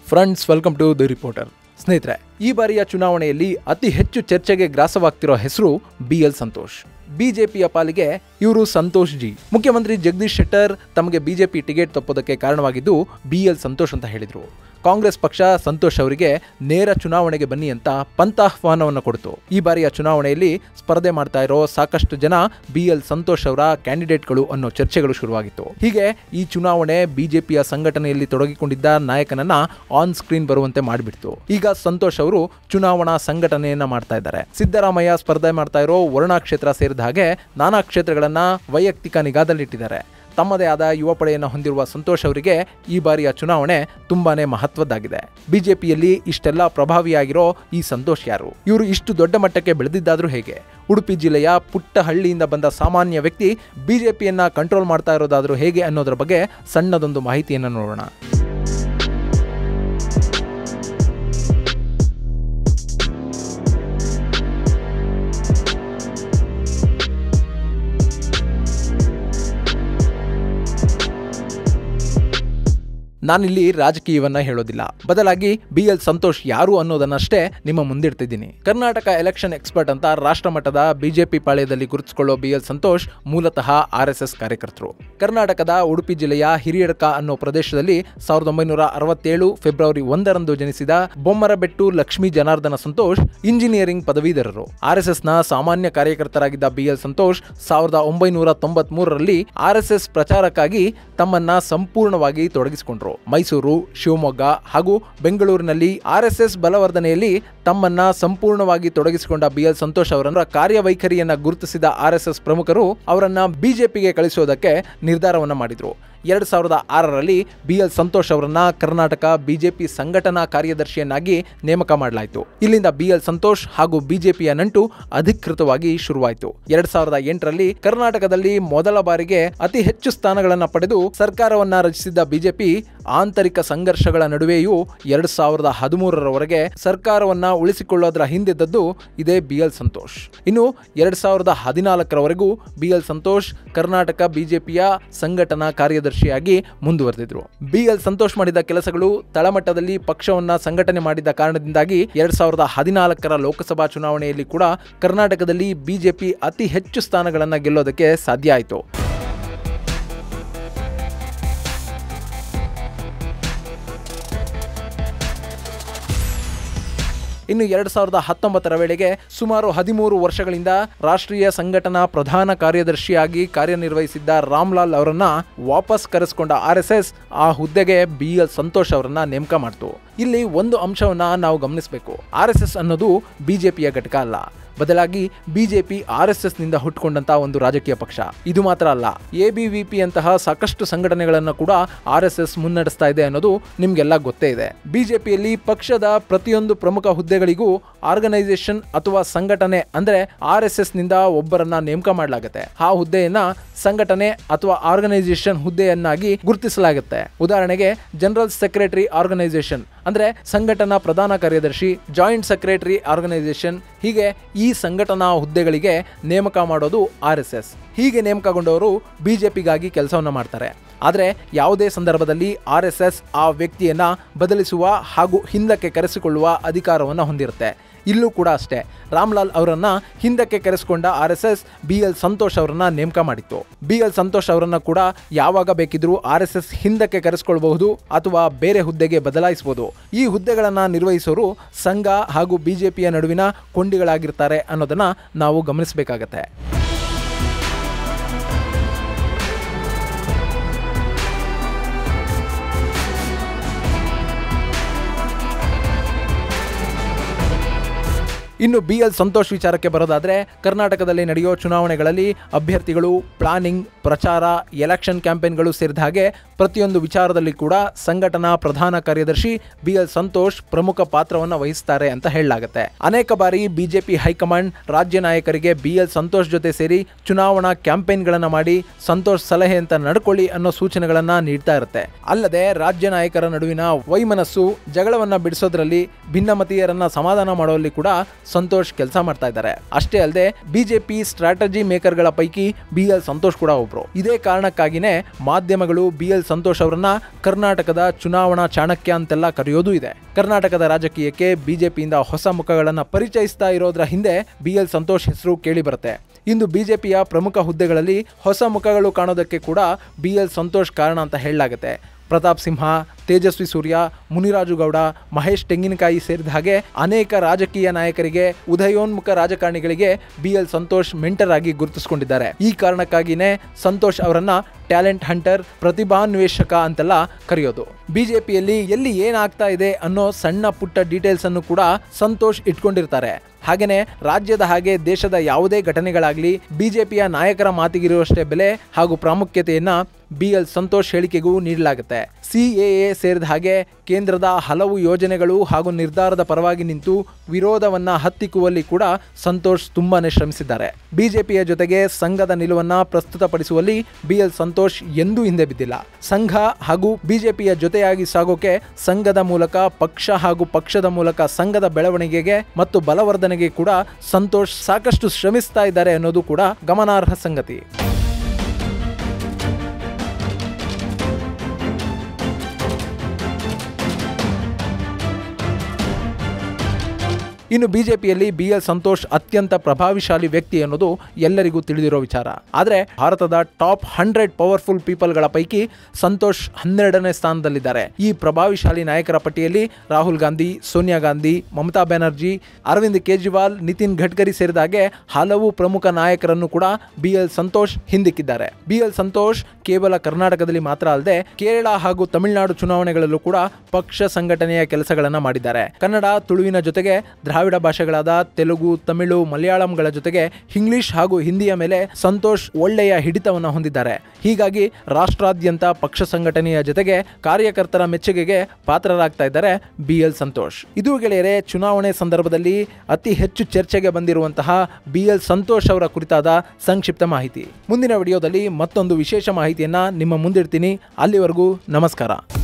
friends welcome to the reporter ಸ್ನೇಹಿತರೆ ಈ ಬಾರಿಯ ಚುನಾವಣೆಯಲ್ಲಿ ಅತಿ ಹೆಚ್ಚು ಚರ್ಚೆಗೆ ಗ್ರಾಸವಾಗ್ತಿರೋ ಹೆಸರು ಬಿ ಎಲ್ ಸಂತೋಷ್ ಬಿಜೆಪಿಯ ಪಾಲಿಗೆ ಇವರು ಸಂತೋಷ್ ಜಿ ಮುಖ್ಯಮಂತ್ರಿ ಜಗದೀಶ್ ಶೆಟ್ಟರ್ ತಮಗೆ ಬಿಜೆಪಿ ಟಿಕೆಟ್ ತಪ್ಪೋದಕ್ಕೆ ಕಾರಣವಾಗಿದ್ದು ಬಿ ಎಲ್ ಸಂತೋಷ್ ಅಂತ ಹೇಳಿದರು ಕಾಂಗ್ರೆಸ್ ಪಕ್ಷ ಸಂತೋಷ್ ಅವರಿಗೆ ನೇರ ಚುನಾವಣೆಗೆ ಬನ್ನಿ ಅಂತ ಪಂಥಾಹ್ವಾನವನ್ನು ಕೊಡ್ತು ಈ ಬಾರಿಯ ಚುನಾವಣೆಯಲ್ಲಿ ಸ್ಪರ್ಧೆ ಮಾಡ್ತಾ ಇರೋ ಸಾಕಷ್ಟು ಜನ ಬಿ ಎಲ್ ಸಂತೋಷ್ ಅವರ ಕ್ಯಾಂಡಿಡೇಟ್ಗಳು ಅನ್ನೋ ಚರ್ಚೆಗಳು ಶುರುವಾಗಿತ್ತು ಹೀಗೆ ಈ ಚುನಾವಣೆ ಬಿಜೆಪಿಯ ಸಂಘಟನೆಯಲ್ಲಿ ತೊಡಗಿಕೊಂಡಿದ್ದ ನಾಯಕನನ್ನ ಆನ್ ಸ್ಕ್ರೀನ್ ಬರುವಂತೆ ಮಾಡಿಬಿಡ್ತು ಈಗ ಸಂತೋಷ್ ಅವರು ಚುನಾವಣಾ ಸಂಘಟನೆಯನ್ನ ಮಾಡ್ತಾ ಇದ್ದಾರೆ ಸಿದ್ದರಾಮಯ್ಯ ಸ್ಪರ್ಧೆ ಮಾಡ್ತಾ ಇರೋ ವರ್ಣಾ ಕ್ಷೇತ್ರ ಸೇರಿದ ಹಾಗೆ ನಾನಾ ಕ್ಷೇತ್ರಗಳನ್ನ ವೈಯಕ್ತಿಕ ನಿಗಾದಲ್ಲಿಟ್ಟಿದ್ದಾರೆ ತಮ್ಮದೇ ಆದ ಯುವ ಪಡೆಯನ್ನು ಹೊಂದಿರುವ ಸಂತೋಷ್ ಅವರಿಗೆ ಈ ಬಾರಿಯ ಚುನಾವಣೆ ತುಂಬಾನೇ ಮಹತ್ವದ್ದಾಗಿದೆ ಬಿಜೆಪಿಯಲ್ಲಿ ಇಷ್ಟೆಲ್ಲ ಪ್ರಭಾವಿಯಾಗಿರೋ ಈ ಸಂತೋಷ್ ಯಾರು ಇವರು ಇಷ್ಟು ದೊಡ್ಡ ಮಟ್ಟಕ್ಕೆ ಬೆಳೆದಿದ್ದಾದ್ರೂ ಹೇಗೆ ಉಡುಪಿ ಜಿಲ್ಲೆಯ ಪುಟ್ಟ ಹಳ್ಳಿಯಿಂದ ಬಂದ ಸಾಮಾನ್ಯ ವ್ಯಕ್ತಿ ಬಿಜೆಪಿಯನ್ನ ಕಂಟ್ರೋಲ್ ಮಾಡ್ತಾ ಇರೋದಾದ್ರೂ ಹೇಗೆ ಅನ್ನೋದರ ಬಗ್ಗೆ ಸಣ್ಣದೊಂದು ಮಾಹಿತಿಯನ್ನು ನೋಡೋಣ ನಾನಿಲ್ಲಿ ರಾಜಕೀಯವನ್ನ ಹೇಳೋದಿಲ್ಲ ಬದಲಾಗಿ ಬಿ ಎಲ್ ಸಂತೋಷ್ ಯಾರು ಅನ್ನೋದನ್ನಷ್ಟೇ ನಿಮ್ಮ ಮುಂದಿಡ್ತಿದ್ದೀನಿ ಕರ್ನಾಟಕ ಎಲೆಕ್ಷನ್ ಎಕ್ಸ್ಪರ್ಟ್ ಅಂತ ರಾಷ್ಟ್ರಮಟ್ಟದ ಬಿಜೆಪಿ ಪಾಳ್ಯದಲ್ಲಿ ಗುರುತಿಸಿಕೊಳ್ಳೋ ಬಿ ಎಲ್ ಸಂತೋಷ್ ಮೂಲತಃ ಆರ್ ಎಸ್ ಎಸ್ ಕಾರ್ಯಕರ್ತರು ಕರ್ನಾಟಕದ ಉಡುಪಿ ಜಿಲ್ಲೆಯ ಹಿರಿಯಡ್ಕ ಅನ್ನೋ ಪ್ರದೇಶದಲ್ಲಿ ಸಾವಿರದ ಒಂಬೈನೂರ ಅರವತ್ತೇಳು ಫೆಬ್ರವರಿ ಒಂದರಂದು ಜನಿಸಿದ ಬೊಮ್ಮರಬೆಟ್ಟು ಲಕ್ಷ್ಮೀ ಜನಾರ್ದನ ಸಂತೋಷ್ ಇಂಜಿನಿಯರಿಂಗ್ ಪದವೀಧರರು ಆರ್ ಎಸ್ ಎಸ್ನ ಸಾಮಾನ್ಯ ಕಾರ್ಯಕರ್ತರಾಗಿದ್ದ ಬಿ ಎಲ್ ಸಂತೋಷ್ ಸಾವಿರದ ಒಂಬೈನೂರ ತೊಂಬತ್ ಮೂರರಲ್ಲಿ ಆರ್ ಎಸ್ ಎಸ್ ಪ್ರಚಾರಕ್ಕಾಗಿ ತಮ್ಮನ್ನ ಸಂಪೂರ್ಣವಾಗಿ ತೊಡಗಿಸಿಕೊಂಡ್ರು ಮೈಸೂರು ಶಿವಮೊಗ್ಗ ಹಾಗೂ ಬೆಂಗಳೂರಿನಲ್ಲಿ ಆರ್ ಎಸ್ ಎಸ್ ಬಲವರ್ಧನೆಯಲ್ಲಿ ತಮ್ಮನ್ನ ಸಂಪೂರ್ಣವಾಗಿ ತೊಡಗಿಸಿಕೊಂಡ ಬಿ ಎಲ್ ಸಂತೋಷ್ ಅವರನ್ನ ಕಾರ್ಯವೈಖರಿಯನ್ನ ಗುರುತಿಸಿದ ಆರ್ ಎಸ್ ಎಸ್ ಪ್ರಮುಖರು ಅವರನ್ನ ಬಿಜೆಪಿಗೆ ಕಳಿಸೋದಕ್ಕೆ ನಿರ್ಧಾರವನ್ನ ಮಾಡಿದ್ರು ಎರಡ್ ಸಾವಿರದ ಆರರಲ್ಲಿ ಬಿ ಎಲ್ ಸಂತೋಷ್ ಅವರನ್ನ ಕರ್ನಾಟಕ ಬಿಜೆಪಿ ಸಂಘಟನಾ ಕಾರ್ಯದರ್ಶಿಯನ್ನಾಗಿ ನೇಮಕ ಮಾಡಲಾಯಿತು ಇಲ್ಲಿಂದ ಬಿ ಎಲ್ ಸಂತೋಷ್ ಹಾಗೂ ಬಿಜೆಪಿಯ ನಂಟು ಅಧಿಕೃತವಾಗಿ ಶುರುವಾಯಿತು ಎರಡ್ ಸಾವಿರದ ಎಂಟರಲ್ಲಿ ಕರ್ನಾಟಕದಲ್ಲಿ ಮೊದಲ ಬಾರಿಗೆ ಅತಿ ಹೆಚ್ಚು ಸ್ಥಾನಗಳನ್ನು ಪಡೆದು ಸರ್ಕಾರವನ್ನ ರಚಿಸಿದ್ದ ಬಿಜೆಪಿ ಆಂತರಿಕ ಸಂಘರ್ಷಗಳ ನಡುವೆಯೂ ಎರಡ್ ಸಾವಿರದ ಹದಿಮೂರರವರೆಗೆ ಸರ್ಕಾರವನ್ನ ಉಳಿಸಿಕೊಳ್ಳೋದ್ರ ಹಿಂದಿದ್ದದ್ದು ಇದೇ ಬಿ ಎಲ್ ಸಂತೋಷ್ ಇನ್ನು ಎರಡ್ ಸಾವಿರದ ಹದಿನಾಲ್ಕರವರೆಗೂ ಬಿ ಎಲ್ ಸಂತೋಷ್ ಕರ್ನಾಟಕ ಬಿಜೆಪಿಯ ಸಂಘಟನಾ ಕಾರ್ಯದರ್ಶಿಯಾಗಿ ಮುಂದುವರೆದಿದ್ರು ಬಿ ಎಲ್ ಸಂತೋಷ್ ಮಾಡಿದ ಕೆಲಸಗಳು ತಳಮಟ್ಟದಲ್ಲಿ ಪಕ್ಷವನ್ನ ಸಂಘಟನೆ ಮಾಡಿದ ಕಾರಣದಿಂದಾಗಿ ಎರಡ್ ಸಾವಿರದ ಹದಿನಾಲ್ಕರ ಲೋಕಸಭಾ ಚುನಾವಣೆಯಲ್ಲಿ ಕೂಡ ಕರ್ನಾಟಕದಲ್ಲಿ ಬಿಜೆಪಿ ಅತಿ ಹೆಚ್ಚು ಸ್ಥಾನಗಳನ್ನ ಗೆಲ್ಲೋದಕ್ಕೆ ಸಾಧ್ಯ ಆಯಿತು ಇನ್ನು ಎರಡ್ ಸಾವಿರದ ಹತ್ತೊಂಬತ್ತರ ವೇಳೆಗೆ ಸುಮಾರು ಹದಿಮೂರು ವರ್ಷಗಳಿಂದ ರಾಷ್ಟ್ರೀಯ ಸಂಘಟನಾ ಪ್ರಧಾನ ಕಾರ್ಯದರ್ಶಿಯಾಗಿ ಕಾರ್ಯನಿರ್ವಹಿಸಿದ್ದ ರಾಮ್ಲಾಲ್ ಅವರನ್ನ ವಾಪಸ್ ಕರೆಸಿಕೊಂಡ ಆರ್ ಎಸ್ ಎಸ್ ಆ ಹುದ್ದೆಗೆ ಬಿ ಎಲ್ ಸಂತೋಷ್ ಅವರನ್ನ ನೇಮಕ ಮಾಡ್ತು ಇಲ್ಲಿ ಒಂದು ಅಂಶವನ್ನ ನಾವು ಗಮನಿಸಬೇಕು ಆರ್ ಎಸ್ ಎಸ್ ಅನ್ನೋದು ಬಿಜೆಪಿಯ ಘಟಕ ಅಲ್ಲ ಬದಲಾಗಿ ಬಿಜೆಪಿ ಆರ್ ಎಸ್ ಎಸ್ ನಿಂದ ಹುಟ್ಟುಕೊಂಡಂತಹ ಒಂದು ರಾಜಕೀಯ ಪಕ್ಷ ಇದು ಮಾತ್ರ ಅಲ್ಲ ಎ ಬಿ ವಿ ಪಿ ಅಂತಹ ಸಾಕಷ್ಟು ಸಂಘಟನೆಗಳನ್ನು ಕೂಡ ಆರ್ ಎಸ್ ಎಸ್ ಮುನ್ನಡೆಸ್ತಾ ಇದೆ ಅನ್ನೋದು ನಿಮ್ಗೆಲ್ಲ ಗೊತ್ತೇ ಇದೆ ಬಿಜೆಪಿಯಲ್ಲಿ ಪಕ್ಷದ ಪ್ರತಿಯೊಂದು ಪ್ರಮುಖ ಹುದ್ದೆಗಳಿಗೂ ಆರ್ಗನೈಸೇಷನ್ ಅಥವಾ ಸಂಘಟನೆ ಅಂದ್ರೆ ಆರ್ ಎಸ್ ಎಸ್ ನಿಂದ ಒಬ್ಬರನ್ನ ನೇಮಕ ಮಾಡಲಾಗುತ್ತೆ ಆ ಹುದ್ದೆಯನ್ನ ಸಂಘಟನೆ ಅಥವಾ ಆರ್ಗನೈಸೇಷನ್ ಹುದ್ದೆಯನ್ನಾಗಿ ಗುರುತಿಸಲಾಗುತ್ತೆ ಉದಾಹರಣೆಗೆ ಜನರಲ್ ಸೆಕ್ರೆಟರಿ ಆರ್ಗನೈಸೇಷನ್ ಅಂದ್ರೆ ಸಂಘಟನಾ ಪ್ರಧಾನ ಕಾರ್ಯದರ್ಶಿ ಜಾಯಿಂಟ್ ಸೆಕ್ರೆಟರಿ ಆರ್ಗನೈಸೇಷನ್ ಹೀಗೆ ಈ ಸಂಘಟನಾ ಹುದ್ದೆಗಳಿಗೆ ನೇಮಕ ಮಾಡೋದು ಆರ್ ಎಸ್ ಎಸ್ ಹೀಗೆ ನೇಮಕಗೊಂಡವರು ಬಿಜೆಪಿಗಾಗಿ ಕೆಲಸವನ್ನ ಮಾಡ್ತಾರೆ ಆದರೆ ಯಾವುದೇ ಸಂದರ್ಭದಲ್ಲಿ ಆರ್ ಎಸ್ ಎಸ್ ಆ ವ್ಯಕ್ತಿಯನ್ನ ಬದಲಿಸುವ ಹಾಗೂ ಹಿಂದಕ್ಕೆ ಕರೆಸಿಕೊಳ್ಳುವ ಅಧಿಕಾರವನ್ನು ಹೊಂದಿರುತ್ತೆ ಇಲ್ಲೂ ಕೂಡ ಅಷ್ಟೇ ರಾಮ್ಲಾಲ್ ಅವರನ್ನ ಹಿಂದಕ್ಕೆ ಕರೆಸಿಕೊಂಡ R S S B L Santosh ಅವರನ್ನ ನೇಮಕ ಮಾಡಿತ್ತು ಬಿ ಎಲ್ ಸಂತೋಷ್ ಅವರನ್ನ ಕೂಡ ಯಾವಾಗ ಬೇಕಿದ್ರೂ ಆರ್ ಎಸ್ ಎಸ್ ಹಿಂದಕ್ಕೆ ಕರೆಸಿಕೊಳ್ಬಹುದು ಅಥವಾ ಬೇರೆ ಹುದ್ದೆಗೆ ಬದಲಾಯಿಸಬಹುದು ಈ ಹುದ್ದೆಗಳನ್ನ ನಿರ್ವಹಿಸೋರು ಸಂಘ ಹಾಗೂ ಬಿಜೆಪಿಯ ನಡುವಿನ ಕೊಂಡಿಗಳಾಗಿರ್ತಾರೆ ಅನ್ನೋದನ್ನ ನಾವು ಗಮನಿಸಬೇಕಾಗತ್ತೆ ಇನ್ನು ಬಿ ಎಲ್ ಸಂತೋಷ್ ವಿಚಾರಕ್ಕೆ ಬರೋದಾದ್ರೆ ಕರ್ನಾಟಕದಲ್ಲಿ ನಡೆಯೋ ಚುನಾವಣೆಗಳಲ್ಲಿ ಅಭ್ಯರ್ಥಿಗಳು ಪ್ಲಾನಿಂಗ್ ಪ್ರಚಾರ ಎಲೆಕ್ಷನ್ ಕ್ಯಾಂಪೇನ್ಗಳು ಸೇರಿದ ಹಾಗೆ ಪ್ರತಿಯೊಂದು ವಿಚಾರದಲ್ಲಿ ಕೂಡ ಸಂಘಟನಾ ಪ್ರಧಾನ ಕಾರ್ಯದರ್ಶಿ ಬಿ ಎಲ್ ಸಂತೋಷ್ ಪ್ರಮುಖ ಪಾತ್ರವನ್ನು ವಹಿಸ್ತಾರೆ ಅಂತ ಹೇಳಲಾಗುತ್ತೆ ಅನೇಕ ಬಾರಿ ಬಿಜೆಪಿ ಹೈಕಮಾಂಡ್ ರಾಜ್ಯ ನಾಯಕರಿಗೆ ಬಿ ಎಲ್ ಸಂತೋಷ್ ಜೊತೆ ಸೇರಿ ಚುನಾವಣಾ ಕ್ಯಾಂಪೇನ್ಗಳನ್ನ ಮಾಡಿ ಸಂತೋಷ್ ಸಲಹೆ ಅಂತ ನಡ್ಕೊಳ್ಳಿ ಅನ್ನೋ ಸೂಚನೆಗಳನ್ನ ನೀಡ್ತಾ ಇರುತ್ತೆ ಅಲ್ಲದೆ ರಾಜ್ಯ ನಾಯಕರ ನಡುವಿನ ವೈಮನಸ್ಸು ಜಗಳವನ್ನ ಬಿಡಿಸೋದ್ರಲ್ಲಿ ಭಿನ್ನಮತೀಯರನ್ನ ಸಮಾಧಾನ ಮಾಡುವಲ್ಲಿ ಕೂಡ ಸಂತೋಷ್ ಕೆಲಸ ಮಾಡ್ತಾ ಇದ್ದಾರೆ ಅಷ್ಟೇ ಅಲ್ಲದೆ ಬಿಜೆಪಿ ಸ್ಟ್ರಾಟಜಿ ಮೇಕರ್ಗಳ ಪೈಕಿ ಬಿ ಎಲ್ ಸಂತೋಷ್ ಕೂಡ ಒಬ್ರು ಇದೇ ಕಾರಣಕ್ಕಾಗಿನೇ ಮಾಧ್ಯಮಗಳು ಬಿ ಎಲ್ ಸಂತೋಷ್ ಅವರನ್ನ ಕರ್ನಾಟಕದ ಚುನಾವಣಾ ಚಾಣಕ್ಯ ಅಂತೆಲ್ಲ ಕರೆಯೋದು ಇದೆ ಕರ್ನಾಟಕದ ರಾಜಕೀಯಕ್ಕೆ ಬಿಜೆಪಿಯಿಂದ ಹೊಸ ಮುಖಗಳನ್ನ ಪರಿಚಯಿಸ್ತಾ ಇರೋದ್ರ ಹಿಂದೆ ಬಿ ಎಲ್ ಸಂತೋಷ್ ಹೆಸರು ಕೇಳಿ ಬರುತ್ತೆ ಇಂದು ಬಿಜೆಪಿಯ ಪ್ರಮುಖ ಹುದ್ದೆಗಳಲ್ಲಿ ಹೊಸ ಮುಖಗಳು ಕಾಣೋದಕ್ಕೆ ಕೂಡ ಬಿ ಎಲ್ ಸಂತೋಷ್ ಕಾರಣ ಅಂತ ಹೇಳಲಾಗುತ್ತೆ ಪ್ರತಾಪ್ ಸಿಂಹ ತೇಜಸ್ವಿ ಸೂರ್ಯ ಮುನಿರಾಜು ಗೌಡ ಮಹೇಶ್ ತೆಂಗಿನಕಾಯಿ ಸೇರಿದ ಹಾಗೆ ಅನೇಕ ರಾಜಕೀಯ ನಾಯಕರಿಗೆ ಉದಯೋನ್ಮುಖ ರಾಜಕಾರಣಿಗಳಿಗೆ ಬಿ ಎಲ್ ಸಂತೋಷ್ ಮೆಂಟರ್ ಆಗಿ ಗುರುತಿಸಿಕೊಂಡಿದ್ದಾರೆ ಈ ಕಾರಣಕ್ಕಾಗಿನೇ ಸಂತೋಷ್ ಅವರನ್ನ ಟ್ಯಾಲೆಂಟ್ ಹಂಟರ್ ಪ್ರತಿಭಾನ್ವೇಷಕ ಅಂತೆಲ್ಲ ಕರೆಯೋದು ಬಿಜೆಪಿಯಲ್ಲಿ ಎಲ್ಲಿ ಏನಾಗ್ತಾ ಇದೆ ಅನ್ನೋ ಸಣ್ಣ ಪುಟ್ಟ ಡೀಟೇಲ್ಸ್ ಅನ್ನು ಕೂಡ ಸಂತೋಷ್ ಇಟ್ಕೊಂಡಿರ್ತಾರೆ ಹಾಗೇನೆ ರಾಜ್ಯದ ಹಾಗೆ ದೇಶದ ಯಾವುದೇ ಘಟನೆಗಳಾಗ್ಲಿ ಬಿಜೆಪಿಯ ನಾಯಕರ ಮಾತಿಗಿರುವಷ್ಟೇ ಬೆಲೆ ಹಾಗೂ ಪ್ರಾಮುಖ್ಯತೆಯನ್ನ ಬಿ ಎಲ್ ಸಂತೋಷ್ ಹೇಳಿಕೆಗೂ ನೀಡಲಾಗುತ್ತೆ ಸಿಎಎ ಸೇರಿದ ಹಾಗೆ ಕೇಂದ್ರದ ಹಲವು ಯೋಜನೆಗಳು ಹಾಗೂ ನಿರ್ಧಾರದ ಪರವಾಗಿ ನಿಂತು ವಿರೋಧವನ್ನ ಹತ್ತಿಕ್ಕುವಲ್ಲಿ ಕೂಡ ಸಂತೋಷ್ ತುಂಬಾನೇ ಶ್ರಮಿಸಿದ್ದಾರೆ ಬಿಜೆಪಿಯ ಜೊತೆಗೆ ಸಂಘದ ನಿಲುವನ್ನ ಪ್ರಸ್ತುತಪಡಿಸುವಲ್ಲಿ ಬಿ ಎಲ್ ಸಂತೋಷ್ ಎಂದೂ ಹಿಂದೆ ಬಿದ್ದಿಲ್ಲ ಸಂಘ ಹಾಗೂ ಬಿಜೆಪಿಯ ಜೊತೆಯಾಗಿ ಸಾಗೋಕೆ ಸಂಘದ ಮೂಲಕ ಪಕ್ಷ ಹಾಗೂ ಪಕ್ಷದ ಮೂಲಕ ಸಂಘದ ಬೆಳವಣಿಗೆಗೆ ಮತ್ತು ಬಲವರ್ಧನೆಗೆ ಕೂಡ ಸಂತೋಷ್ ಸಾಕಷ್ಟು ಶ್ರಮಿಸ್ತಾ ಇದ್ದಾರೆ ಅನ್ನೋದು ಕೂಡ ಗಮನಾರ್ಹ ಸಂಗತಿ ಇನ್ನು ಬಿಜೆಪಿಯಲ್ಲಿ ಬಿ ಎಲ್ ಸಂತೋಷ್ ಅತ್ಯಂತ ಪ್ರಭಾವಿಶಾಲಿ ವ್ಯಕ್ತಿ ಅನ್ನೋದು ಎಲ್ಲರಿಗೂ ತಿಳಿದಿರೋ ವಿಚಾರ ಆದರೆ ಭಾರತದ ಟಾಪ್ ಹಂಡ್ರೆಡ್ ಪವರ್ಫುಲ್ ಪೀಪಲ್ಗಳ ಪೈಕಿ ಸಂತೋಷ್ ಹನ್ನೆರಡನೇ ಸ್ಥಾನದಲ್ಲಿದ್ದಾರೆ ಈ ಪ್ರಭಾವಿಶಾಲಿ ನಾಯಕರ ಪಟ್ಟಿಯಲ್ಲಿ ರಾಹುಲ್ ಗಾಂಧಿ ಸೋನಿಯಾ ಗಾಂಧಿ ಮಮತಾ ಬ್ಯಾನರ್ಜಿ ಅರವಿಂದ್ ಕೇಜ್ರಿವಾಲ್ ನಿತಿನ್ ಗಡ್ಕರಿ ಸೇರಿದಾಗೆ ಹಲವು ಪ್ರಮುಖ ನಾಯಕರನ್ನು ಕೂಡ ಬಿ ಎಲ್ ಸಂತೋಷ್ ಹಿಂದಿಕ್ಕಿದ್ದಾರೆ ಬಿ ಎಲ್ ಸಂತೋಷ್ ಕೇವಲ ಕರ್ನಾಟಕದಲ್ಲಿ ಮಾತ್ರ ಅಲ್ಲದೆ ಕೇರಳ ಹಾಗೂ ತಮಿಳುನಾಡು ಚುನಾವಣೆಗಳಲ್ಲೂ ಕೂಡ ಪಕ್ಷ ಸಂಘಟನೆಯ ಕೆಲಸಗಳನ್ನ ಮಾಡಿದ್ದಾರೆ ಕನ್ನಡ ತುಳುವಿನ ಜೊತೆಗೆ ದ್ರಾವಿಡ ಭಾಷೆಗಳಾದ ತೆಲುಗು ತಮಿಳು ಮಲಯಾಳಂಗಳ ಜೊತೆಗೆ ಇಂಗ್ಲಿಷ್ ಹಾಗೂ ಹಿಂದಿಯ ಮೇಲೆ ಸಂತೋಷ್ ಒಳ್ಳೆಯ ಹಿಡಿತವನ್ನು ಹೊಂದಿದ್ದಾರೆ ಹೀಗಾಗಿ ರಾಷ್ಟ್ರಾದ್ಯಂತ ಪಕ್ಷ ಸಂಘಟನೆಯ ಜೊತೆಗೆ ಕಾರ್ಯಕರ್ತರ ಮೆಚ್ಚುಗೆಗೆ ಪಾತ್ರರಾಗ್ತಾ ಇದ್ದಾರೆ ಬಿ ಎಲ್ ಸಂತೋಷ್ ಇದು ಗೆಳೆಯರೆ ಚುನಾವಣೆ ಸಂದರ್ಭದಲ್ಲಿ ಅತಿ ಹೆಚ್ಚು ಚರ್ಚೆಗೆ ಬಂದಿರುವಂತಹ ಬಿ ಎಲ್ ಸಂತೋಷ್ ಅವರ ಕುರಿತಾದ ಸಂಕ್ಷಿಪ್ತ ಮಾಹಿತಿ ಮುಂದಿನ ವಿಡಿಯೋದಲ್ಲಿ ಮತ್ತೊಂದು ವಿಶೇಷ ಮಾಹಿತಿಯನ್ನ ನಿಮ್ಮ ಮುಂದಿಡ್ತೀನಿ ಅಲ್ಲಿವರೆಗೂ ನಮಸ್ಕಾರ